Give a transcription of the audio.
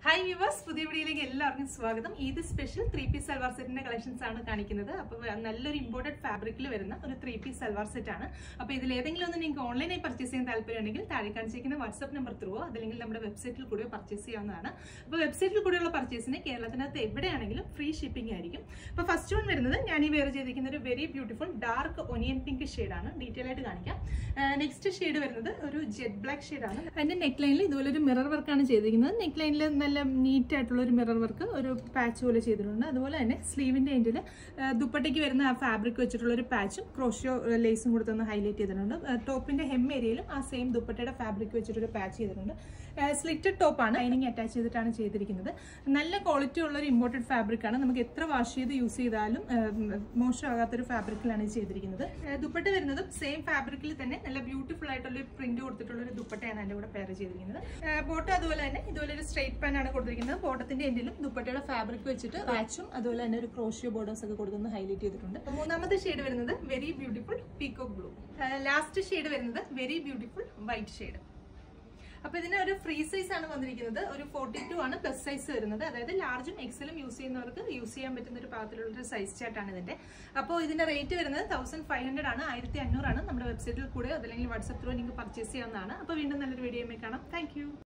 hi viewers പുതിയ വീഡിയോയിലേക്ക് എല്ലാവർക്കും സ്വാഗതം ഇത് സ്പെഷ്യൽ ത്രീ പീസ് സൽവാർ സെറ്റിന്റെ കളക്ഷൻസ് ആണ് കാണിക്കുന്നത് അപ്പോൾ നല്ലൊരു ഇമ്പോർട്ടഡ് ഫാബ്രിക്കിൽ വരുന്ന ഒരു ത്രീ പീസ് സൽവാർ സെറ്റ് ആണ് അപ്പോൾ ഇതിൽ ഏതെങ്കിലും ഒന്ന് നിങ്ങൾക്ക് ഓൺലൈനായി പർച്ചേസ് ചെയ്യാൻ താല്പര്യമുണ്ടെങ്കിൽ താഴെ കാണിച്ചിരിക്കുന്ന വാട്സ്ആപ്പ് നമ്പർ ത്രൂ അതല്ലെങ്കിൽ നമ്മുടെ വെബ്സൈറ്റിൽ കൂടി പർച്ചേസ് ചെയ്യാവുന്നതാണ് അപ്പോൾ വെബ്സൈറ്റിൽ കൂടെയുള്ള പർച്ചേസിന് കേരളത്തിനകത്ത് എവിടെയാണെങ്കിലും ഫ്രീ ഷിപ്പിംഗ് ആയിരിക്കും അപ്പോൾ ഫസ്റ്റ് വൺ വരുന്നത് ഞാൻ ഈ വേറെ ചെയ്തിരിക്കുന്ന ഒരു very beautiful dark onion pink ആണ് ഡീറ്റെയിൽ ആയിട്ട് കാണിക്കാം നെക്സ്റ്റ് ഷെയ്ഡ് വരുന്നത് ഒരു ജെറ്റ് ബ്ലാക്ക് ഷെയ്ഡാണ് അതിന്റെ നെക്ക് ലൈനിൽ ഇതുപോലെ ഒരു മിറർ വർക്കാണ് ചെയ്തിരിക്കുന്നത് നെക്ക് ലൈനിൽ നല്ല നീറ്റ് ആയിട്ടുള്ള ഒരു മിറർ വർക്ക് ഒരു പാച്ച് പോലെ ചെയ്തിട്ടുണ്ട് അതുപോലെ തന്നെ സ്ലീവിന്റെ എൻഡിൽ ദുപ്പട്ടയ്ക്ക് വരുന്ന ആ ഫാബ്രിക് വെച്ചിട്ടുള്ള ഒരു പാച്ചും ക്രോഷ്യോ ലേസും കൂടെ തന്നെ ഹൈലൈറ്റ് ചെയ്തിട്ടുണ്ട് ടോപ്പിന്റെ ഹെം ഏരിയയിലും ആ സെയിം ദുപ്പട്ടയുടെ ഫാബ്രിക് വെച്ചിട്ടൊരു പാച്ച് ചെയ്തിട്ടുണ്ട് സ്ലിറ്റഡ് ടോപ്പാണ് ലൈനിങ് അറ്റാച്ച് ചെയ്തിട്ടാണ് ചെയ്തിരിക്കുന്നത് നല്ല ക്വാളിറ്റി ഉള്ള ഒരു ഇമ്പോർട്ടഡ് ഫാബ്രിക് ആണ് നമുക്ക് എത്ര വാഷ് ചെയ്ത് യൂസ് ചെയ്താലും മോശമാകാത്തൊരു ഫാബ്രിക്കിലാണ് ഇത് ചെയ്തിരിക്കുന്നത് ദുപ്പട്ട വരുന്നതും സെയിം ഫാബ്രിക്കിൽ തന്നെ നല്ല ബ്യൂട്ടിഫുൾ ആയിട്ടുള്ള ഒരു പ്രിന്റ് കൊടുത്തിട്ടുള്ള ഒരു ദുപ്പട്ടയാണ് അതിന്റെ കൂടെ പെയർ ചെയ്തിരിക്കുന്നത് ബോട്ടം അതുപോലെ തന്നെ ഇതുപോലെ ഒരു സ്ട്രൈറ്റ് പാൻ ആണ് കൊടുത്തിരിക്കുന്നത് ബോട്ടത്തിന്റെ എൻഡിലും ദുപ്പട്ടയുടെ ഫാബ്രിക് വെച്ചിട്ട് പാച്ചും അതുപോലെ തന്നെ ഒരു ക്രോഷ്യോ ബോർഡേഴ്സ് ഒക്കെ കൊടുക്കുന്നത് ഹൈലൈറ്റ് ചെയ്തിട്ടുണ്ട് മൂന്നാമത്തെ ഷെയ്ഡ് വരുന്നത് very beautiful peacock blue last shade വരുന്നത് വെരി ബ്യൂട്ടിഫുൾ വൈറ്റ് ഷെയ്ഡ് അപ്പൊ ഇതിന് ഒരു ഫ്രീ സൈസ് ആണ് വന്നിരിക്കുന്നത് ഒരു ഫോർട്ടി ടു ആണ് പ്ലസ് സൈസ് വരുന്നത് അതായത് ലാർജും എക്സലും യൂസ് ചെയ്യുന്നവർക്ക് യൂസ് ചെയ്യാൻ പറ്റുന്ന ഒരു പാകത്തിലുള്ള ഒരു സൈസ് ചാർട്ടാണ് ഇതിന്റെ അപ്പോൾ ഇതിന്റെ റേറ്റ് വരുന്നത് തൗസൻഡ് ഫൈവ് ഹൺഡ്രഡ് ആണ് ആയിരത്തി അഞ്ഞൂറാണ് നമ്മുടെ വെബ്സൈറ്റിൽ കൂടെ അതല്ലെങ്കിൽ വാട്സ്ആപ്പ് ത്രൂ നിങ്ങൾക്ക് പർച്ചേസ് ചെയ്യാവുന്നതാണ് അപ്പോൾ വീണ്ടും നല്ലൊരു വീഡിയോ കാണാം താങ്ക്